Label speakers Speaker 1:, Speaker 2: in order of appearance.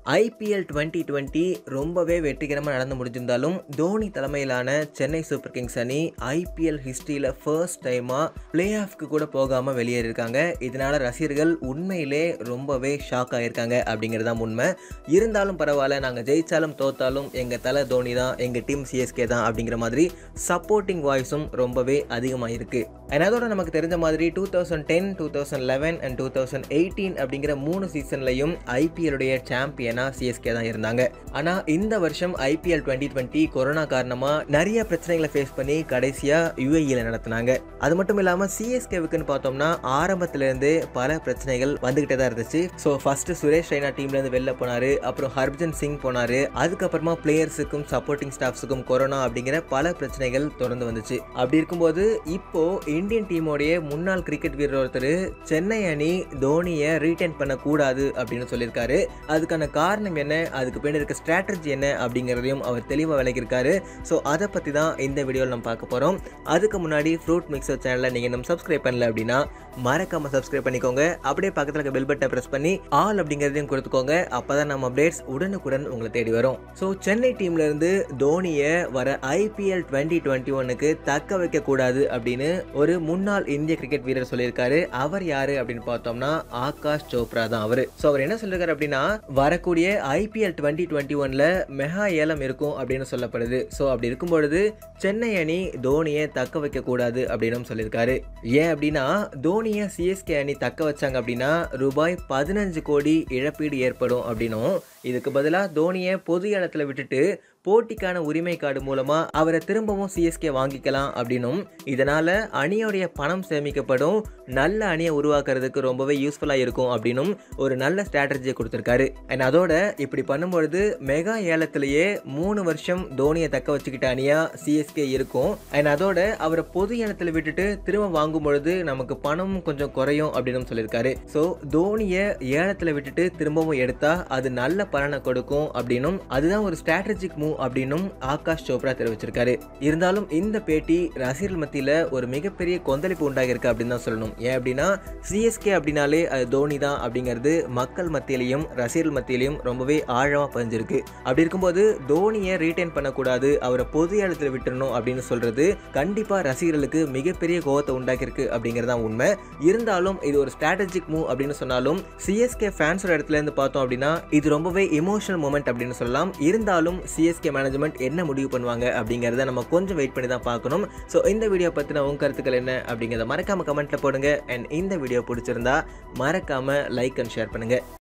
Speaker 1: IPL twenty twenty ரொம்பவே வெற்றிகரமாக நடந்து முடிஞ்சிருந்தாலும் தோனி தலைமையிலான சென்னை சூப்பர் கிங்ஸ் அணி ஐபிஎல் ஹிஸ்ட்ரியில் ஃபர்ஸ்ட் டைமாக பிளே ஆஃப்க்கு கூட போகாமல் வெளியேறியிருக்காங்க இதனால் ரசிகர்கள் உண்மையிலே ரொம்பவே ஷாக் ஆகியிருக்காங்க அப்படிங்கிறது தான் உண்மை இருந்தாலும் பரவாயில்ல நாங்கள் ஜெயித்தாலும் தோத்தாலும் எங்கள் தலை தோனி தான் எங்கள் டீம் சிஎஸ்கே தான் அப்படிங்கிற மாதிரி சப்போர்ட்டிங் வாய்ஸும் ரொம்பவே அதிகமாக இருக்குது அண்ட் அதோட நமக்கு தெரிஞ்ச மாதிரி two thousand ten two thousand eleven and two thousand eighteen அப்படிங்கிற மூணு சீசன்லையும் ஐபிஎல்லுடைய சாம்பியனாக சிஎஸ்கே தான் இருந்தாங்க ஆனால் இந்த வருஷம் ஐபிஎல் டுவெண்ட்டி டுவெண்ட்டி கொரோனா காரணமாக நிறைய பிரச்சனைகளை ஃபேஸ் பண்ணி கடைசியாக யுஏஇயில் நடத்தினாங்க அது மட்டும் இல்லாமல் சிஎஸ்கேவுக்குன்னு பார்த்தோம்னா ஆரம்பத்திலேருந்தே பல பிரச்சனைகள் வந்துக்கிட்டே தான் இருந்துச்சு ஸோ ஃபர்ஸ்ட் சுரேஷ் ரெய்னா டீம்லேருந்து வெளில போனார் அப்புறம் ஹர்பஜன் சிங் போனார் அதுக்கப்புறமா பிளேயர்ஸுக்கும் சப்போர்ட்டிங் ஸ்டாஃப்ஸுக்கும் கொரோனா அப்படிங்கிற பல பிரச்சனைகள் தொடர்ந்து வந்துச்சு அப்படி இருக்கும்போது இப்போ இந்தியன் டீமோடைய முன்னாள் கிரிக்கெட் வீரர் ஒருத்தர் சென்னை அணி தோனியை ரீட்டைன் பண்ணக்கூடாது அப்படின்னு சொல்லியிருக்காரு அதுக்கான காரணம் என்ன அதுக்கு பின்னாடி இருக்க ஸ்ட்ராட்டஜி என்ன அப்படிங்கிறதையும் அவர் தெளிவாக விளக்கியிருக்காரு ஸோ அதை பற்றி தான் இந்த வீடியோவில் நம்ம பார்க்க போகிறோம் அதுக்கு முன்னாடி ஃப்ரூட் மிக்சர் சேனலை நீங்கள் நம்ம சப்ஸ்கிரைப் பண்ணல அப்படின்னா மறக்காமல் சப்ஸ்கிரைப் பண்ணிக்கோங்க அப்படியே பக்கத்தில் இருக்க பெல் பட்டனை ப்ரெஸ் பண்ணி ஆல் அப்படிங்கிறதையும் கொடுத்துக்கோங்க அப்போ தான் நம்ம அப்டேட்ஸ் உடனுக்குடன் உங்களை தேடி வரும் ஸோ சென்னை டீம்ல இருந்து தோனியை வர ஐபிஎல் டுவெண்ட்டி டுவெண்ட்டி ஒனுக்கு தக்க வைக்கக்கூடாது அப்படின்னு ஒரு முன்னாள் இந்திய கிரிக்கெட் வீரர் சொல்லியிருக்காரு அவர் யாரு அப்படின்னு பார்த்தோம்னா ஆகாஷ் சோப்ரா தான் அவர் ஸோ அவர் என்ன சொல்லியிருக்காரு அப்படின்னா வரக்கூடிய ஐபிஎல் டுவெண்ட்டி டுவெண்ட்டி ஒன்ல மெகா ஏலம் இருக்கும் அப்படின்னு சொல்லப்படுது ஸோ அப்படி இருக்கும் பொழுது சென்னை அணி தோனியை தக்க வைக்க கூடாது அப்படின்னு சொல்லியிருக்காரு ஏன் அப்படின்னா தோனியை சிஎஸ்கே அணி தக்க வச்சாங்க அப்படின்னா ரூபாய் பதினஞ்சு கோடி இழப்பீடு ஏற்படும் அப்படின்னும் இதுக்கு பதிலாக தோனியை பொது இடத்துல விட்டுட்டு போட்டிக்கான உரிமை கார்டு மூலமா அவரை திரும்பவும் சிஎஸ்கே வாங்கிக்கலாம் அப்படின்னும் இதனால அணியோடைய பணம் சேமிக்கப்படும் நல்ல அணியை உருவாக்குறதுக்கு ரொம்பவே யூஸ்ஃபுல்லாக இருக்கும் அப்படின்னும் ஒரு நல்ல ஸ்ட்ராட்டஜியை கொடுத்துருக்காரு அண்ட் அதோட இப்படி பண்ணும்பொழுது மெகா ஏலத்திலேயே மூணு வருஷம் தோனியை தக்க வச்சுக்கிட்ட அணியா சிஎஸ்கே இருக்கும் அண்ட் அதோட அவரை பொது இடத்துல விட்டுட்டு திரும்ப வாங்கும் பொழுது நமக்கு பணம் கொஞ்சம் குறையும் அப்படின்னு சொல்லியிருக்காரு ஸோ தோனியை ஏலத்தில் விட்டுட்டு திரும்பவும் எடுத்தா அது நல்ல பலனை கொடுக்கும் அப்படின்னும் அதுதான் ஒரு ஸ்ட்ராட்டஜிக் மூவ் அப்படின்னும் ஆகாஷ் சோப்ரா தெரிவிச்சிருக்காரு இருந்தாலும் இந்த பேட்டி ரசிகர்கள் மத்தியில் ஒரு மிகப்பெரிய கொந்தளிப்பு உண்டாகிருக்கு அப்படின்னு தான் சொல்லணும் ஏன் அப்படின்னா சிஎஸ்கே அப்படின்னாலே அது தோனி தான் அப்படிங்கிறது மக்கள் மத்தியிலையும் ரசிகர்கள் மத்தியிலையும் ரொம்பவே ஆழமாக பதிஞ்சிருக்கு அப்படி இருக்கும்போது தோனியை ரீட்டைன் பண்ணக்கூடாது அவரை பொது இடத்துல விட்டுறணும் அப்படின்னு சொல்றது கண்டிப்பாக ரசிகர்களுக்கு மிகப்பெரிய கோவத்தை உண்டாக்கியிருக்கு அப்படிங்கிறது தான் உண்மை இருந்தாலும் இது ஒரு ஸ்ட்ராட்டஜிக் மூவ் அப்படின்னு சொன்னாலும் சிஎஸ்கே ஃபேன்ஸோட இடத்துல இருந்து பார்த்தோம் அப்படின்னா இது ரொம்பவே இமோஷனல் மூமெண்ட் அப்படின்னு சொல்லலாம் இருந்தாலும் சிஎஸ்கே மேனேஜ்மெண்ட் என்ன முடிவு பண்ணுவாங்க அப்படிங்கிறத நம்ம கொஞ்சம் வெயிட் பண்ணி தான் பார்க்கணும் ஸோ இந்த வீடியோ பற்றின உங்க கருத்துக்கள் என்ன அப்படிங்கிறத மறக்காம கமெண்ட்ல போடுங்க அண்ட் இந்த வீடியோ பிடிச்சிருந்தா மறக்காம லைக் அண்ட் ஷேர் பண்ணுங்க